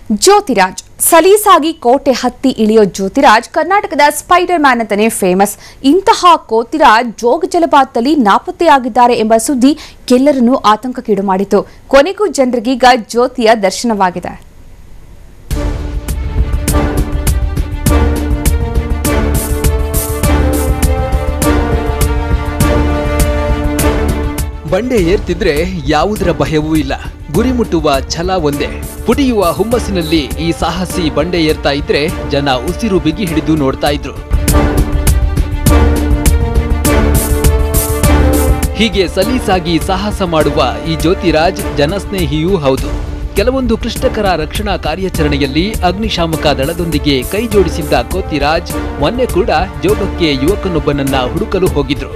ಜ್ಯೋತಿರಾಜ್ ಸಲೀಸಾಗಿ ಕೋಟೆ ಹತ್ತಿ ಇಳಿಯೋ ಜ್ಯೋತಿರಾಜ್ ಕರ್ನಾಟಕದ ಸ್ಪೈಡರ್ ಮ್ಯಾನ್ ಅಂತಾನೆ ಫೇಮಸ್ ಇಂತಹ ಕೋತಿರಾಜ್ ಜೋಗ ಜಲಪಾತದಲ್ಲಿ ನಾಪತ್ತೆಯಾಗಿದ್ದಾರೆ ಎಂಬ ಸುದ್ದಿ ಎಲ್ಲರನ್ನೂ ಆತಂಕಕ್ಕೀಡು ಮಾಡಿತು ಕೊನೆಗೂ ಜನರಿಗೀಗ ಜ್ಯೋತಿಯ ದರ್ಶನವಾಗಿದೆ ಬಂಡೆ ಏರ್ತಿದ್ರೆ ಯಾವುದರ ಭಯವೂ ಇಲ್ಲ ಗುರಿ ಮುಟ್ಟುವ ಛಲ ಒಂದೇ ಪುಟಿಯುವ ಹುಮ್ಮಸ್ಸಿನಲ್ಲಿ ಈ ಸಾಹಸಿ ಬಂಡೆ ಏರ್ತಾ ಇದ್ರೆ ಜನ ಉಸಿರು ಬಿಗಿ ಹಿಡಿದು ನೋಡ್ತಾ ಇದ್ರು ಹೀಗೆ ಸಲೀಸಾಗಿ ಸಾಹಸ ಮಾಡುವ ಈ ಜ್ಯೋತಿರಾಜ್ ಜನಸ್ನೇಹಿಯೂ ಹೌದು ಕೆಲವೊಂದು ಕ್ಲಿಷ್ಟಕರ ರಕ್ಷಣಾ ಕಾರ್ಯಾಚರಣೆಯಲ್ಲಿ ಅಗ್ನಿಶಾಮಕ ದಳದೊಂದಿಗೆ ಕೈ ಜೋಡಿಸಿದ್ದ ಕೋತಿರಾಜ್ ಮೊನ್ನೆ ಕೂಡ ಜೋಗಕ್ಕೆ ಯುವಕನೊಬ್ಬನನ್ನ ಹುಡುಕಲು ಹೋಗಿದ್ರು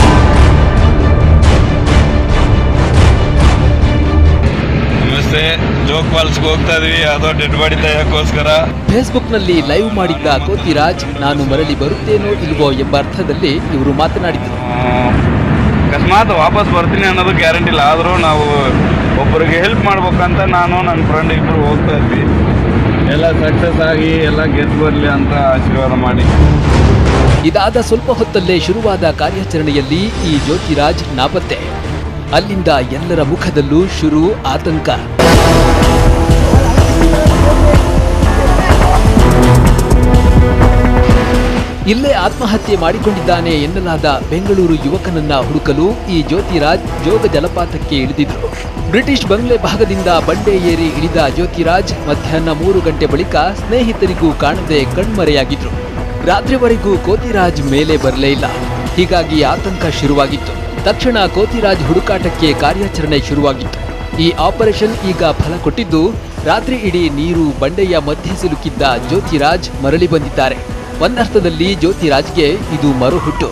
ನಮಸ್ತೆ ಜೋಗ್ ಫಾಲ್ಸ್ಗೆ ಹೋಗ್ತಾ ಇದೀವಿ ಯಾವುದೋ ಡೆಡ್ ಬಾಡಿ ತೆಗೆಯೋಕ್ಕೋಸ್ಕರ ಫೇಸ್ಬುಕ್ನಲ್ಲಿ ಲೈವ್ ಮಾಡಿದ್ದ ಕೋತಿರಾಜ್ ನಾನು ಮರಳಿ ಬರುತ್ತೇನೋ ಇಲ್ವೋ ಎಂಬ ಅರ್ಥದಲ್ಲಿ ಇವರು ಮಾತನಾಡಿದರು ಅಕಸ್ಮಾತ್ ವಾಪಸ್ ಬರ್ತೀನಿ ಅನ್ನೋದು ಗ್ಯಾರಂಟಿ ಇಲ್ಲ ಆದರೂ ನಾವು ಒಬ್ಬರಿಗೆ ಹೆಲ್ಪ್ ಮಾಡ್ಬೇಕಂತ ನಾನು ನನ್ನ ಫ್ರೆಂಡ್ ಇಬ್ಬರು ಹೋಗ್ತಾ ಇದ್ವಿ ಎಲ್ಲ ಸಕ್ಸಸ್ ಆಗಿ ಎಲ್ಲ ಗೆದ್ದು ಬರಲಿ ಅಂತ ಆಶೀರ್ವಾದ ಮಾಡಿ ಇದಾದ ಸ್ವಲ್ಪ ಹೊತ್ತಲ್ಲೇ ಶುರುವಾದ ಕಾರ್ಯಾಚರಣೆಯಲ್ಲಿ ಈ ಜ್ಯೋತಿರಾಜ್ ನಾಪತ್ತೆ ಅಲ್ಲಿಂದ ಎಲ್ಲರ ಮುಖದಲ್ಲೂ ಶುರು ಆತಂಕ ಇಲ್ಲೇ ಆತ್ಮಹತ್ಯೆ ಮಾಡಿಕೊಂಡಿದ್ದಾನೆ ಎನ್ನಲಾದ ಬೆಂಗಳೂರು ಯುವಕನನ್ನ ಹುಡುಕಲು ಈ ಜ್ಯೋತಿರಾಜ್ ಜೋಗ ಜಲಪಾತಕ್ಕೆ ಇಳಿದಿದ್ರು ಬ್ರಿಟಿಷ್ ಬಂಗ್ಲೆ ಭಾಗದಿಂದ ಬಂಡೆ ಏರಿ ಇಳಿದ ಜ್ಯೋತಿರಾಜ್ ಮಧ್ಯಾಹ್ನ ಮೂರು ಗಂಟೆ ಬಳಿಕ ಸ್ನೇಹಿತರಿಗೂ ಕಾಣದೆ ಕಣ್ಮರೆಯಾಗಿದ್ರು ರಾತ್ರಿವರೆಗೂ ಕೋತಿರಾಜ್ ಮೇಲೆ ಬರಲೇ ಇಲ್ಲ ಹೀಗಾಗಿ ಆತಂಕ ಶುರುವಾಗಿತ್ತು ತಕ್ಷಣ ಕೋತಿರಾಜ್ ಹುಡುಕಾಟಕ್ಕೆ ಕಾರ್ಯಾಚರಣೆ ಶುರುವಾಗಿತ್ತು ಈ ಆಪರೇಷನ್ ಈಗ ಫಲ ಕೊಟ್ಟಿದ್ದು ರಾತ್ರಿ ಇಡೀ ನೀರು ಬಂಡೆಯ ಮಧ್ಯೆ ಸಿಲುಕಿದ್ದ ಜ್ಯೋತಿರಾಜ್ ಮರಳಿ ಬಂದಿದ್ದಾರೆ ಒಂದರ್ಥದಲ್ಲಿ ಜ್ಯೋತಿರಾಜ್ಗೆ ಇದು ಮರುಹುಟ್ಟು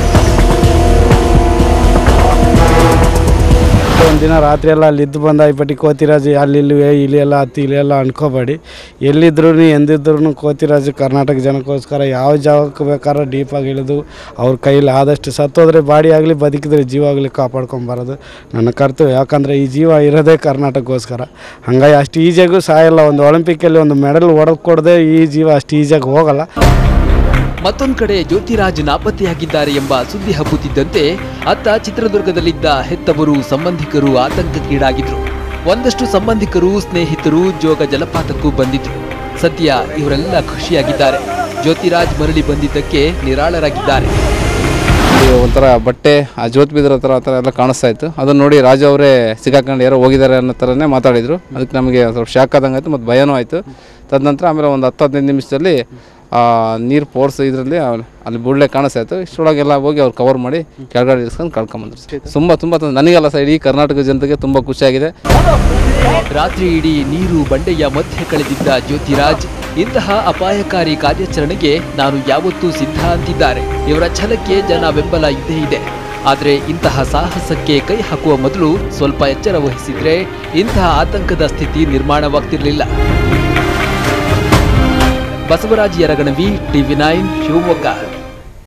ಒಂದಿನ ರಾತ್ರಿ ಎಲ್ಲ ಅಲ್ಲಿ ಇದ್ದು ಬಂದ ಇಪ್ಪಟ್ಟಿ ಕೋತಿರಾಜು ಅಲ್ಲಿ ಇಲ್ಲಿ ಇಲ್ಲಿ ಎಲ್ಲ ಹತ್ತಿ ಇಲ್ಲಿ ಎಲ್ಲ ಅನ್ಕೋಬೇಡಿ ಎಲ್ಲಿದ್ರು ಎಂದಿದ್ರು ಕೋತಿರಾಜು ಕರ್ನಾಟಕ ಜನಕ್ಕೋಸ್ಕರ ಯಾವ ಜಾಗಕ್ಕೆ ಬೇಕಾದ್ರೆ ಡೀಪಾಗಿ ಇಳಿದು ಅವ್ರ ಕೈಲಿ ಆದಷ್ಟು ಸತ್ತೋದ್ರೆ ಬಾಡಿ ಆಗಲಿ ಬದುಕಿದ್ರೆ ಜೀವ ಆಗಲಿ ಕಾಪಾಡ್ಕೊಂಬರೋದು ನನ್ನ ಕರ್ತವ್ಯ ಯಾಕಂದರೆ ಈ ಜೀವ ಇರೋದೇ ಕರ್ನಾಟಕಕ್ಕೋಸ್ಕರ ಹಂಗಾಗಿ ಅಷ್ಟು ಈಜಿಯಾಗೂ ಸಾಯಲ್ಲ ಒಂದು ಒಲಿಂಪಿಕಲ್ಲಿ ಒಂದು ಮೆಡಲ್ ಹೊಡೆದು ಕೊಡದೆ ಈ ಜೀವ ಅಷ್ಟು ಈಜಿಯಾಗಿ ಹೋಗಲ್ಲ ಮತ್ತೊಂದು ಕಡೆ ಜ್ಯೋತಿರಾಜ್ ನಾಪತ್ತೆಯಾಗಿದ್ದಾರೆ ಎಂಬ ಸುದ್ದಿ ಹಬ್ಬುತ್ತಿದ್ದಂತೆ ಅತ್ತ ಚಿತ್ರದುರ್ಗದಲ್ಲಿದ್ದ ಹೆತ್ತವರು ಸಂಬಂಧಿಕರು ಆತಂಕಕ್ಕೀಡಾಗಿದ್ರು ಒಂದಷ್ಟು ಸಂಬಂಧಿಕರು ಸ್ನೇಹಿತರು ಜೋಗ ಜಲಪಾತಕ್ಕೂ ಬಂದಿದ್ರು ಸದ್ಯ ಇವರೆಲ್ಲ ಖುಷಿಯಾಗಿದ್ದಾರೆ ಜ್ಯೋತಿರಾಜ್ ಮರಳಿ ಬಂದಿದ್ದಕ್ಕೆ ನಿರಾಳರಾಗಿದ್ದಾರೆ ಇಲ್ಲಿ ಒಂಥರ ಬಟ್ಟೆ ಆ ಜ್ಯೋತಿ ಬಿದ್ರ ಹತ್ರ ಆ ಥರ ಎಲ್ಲ ಕಾಣಿಸ್ತಾ ಇತ್ತು ಅದನ್ನ ನೋಡಿ ರಾಜು ಅವರೇ ಸಿಗಾಕೊಂಡು ಯಾರೋ ಹೋಗಿದ್ದಾರೆ ಅನ್ನೋ ಥರನೇ ಮಾತಾಡಿದರು ಅದಕ್ಕೆ ನಮಗೆ ಸ್ವಲ್ಪ ಶಾಕ್ ಆದಂಗೆ ಆಯಿತು ಮತ್ತು ಭಯನೂ ಆಯಿತು ತದನಂತರ ಆಮೇಲೆ ಒಂದು ಹತ್ತು ಹದಿನೈದು ನಿಮಿಷದಲ್ಲಿ ನೀರು ಪೋರ್ಸ್ ಇದರಲ್ಲಿ ಅಲ್ಲಿ ಬುಳ್ಳೆ ಕಾಣಿಸ್ತಾ ಇತ್ತು ಇಷ್ಟರೊಳಗೆಲ್ಲ ಹೋಗಿ ಅವ್ರು ಕವರ್ ಮಾಡಿ ಕೆಳಗಡೆ ಇಳಿಸ್ಕೊಂಡು ಕಳ್ಕೊಂಬಂದ್ರು ತುಂಬ ತುಂಬ ತುಂಬ ನನಗೆಲ್ಲ ಸರ್ ಇಡೀ ಕರ್ನಾಟಕ ಜನತೆಗೆ ತುಂಬ ಖುಷಿಯಾಗಿದೆ ರಾತ್ರಿ ಇಡೀ ನೀರು ಬಂಡೆಯ ಮಧ್ಯೆ ಕಳೆದಿದ್ದ ಜ್ಯೋತಿರಾಜ್ ಇಂತಹ ಅಪಾಯಕಾರಿ ಕಾರ್ಯಾಚರಣೆಗೆ ನಾನು ಯಾವತ್ತೂ ಸಿದ್ಧ ಅಂತಿದ್ದಾರೆ ಇವರ ಛಲಕ್ಕೆ ಜನ ಬೆಂಬಲ ಇದ್ದೇ ಇದೆ ಆದರೆ ಇಂತಹ ಸಾಹಸಕ್ಕೆ ಕೈ ಹಾಕುವ ಮೊದಲು ಸ್ವಲ್ಪ ಎಚ್ಚರ ವಹಿಸಿದ್ರೆ ಇಂತಹ ಆತಂಕದ ಸ್ಥಿತಿ ನಿರ್ಮಾಣವಾಗ್ತಿರ್ಲಿಲ್ಲ ಬಸವರಾಜ್ ಯರಗಣವಿ ಟಿವಿ ನೈನ್ ಶಿವಮೊಗ್ಗ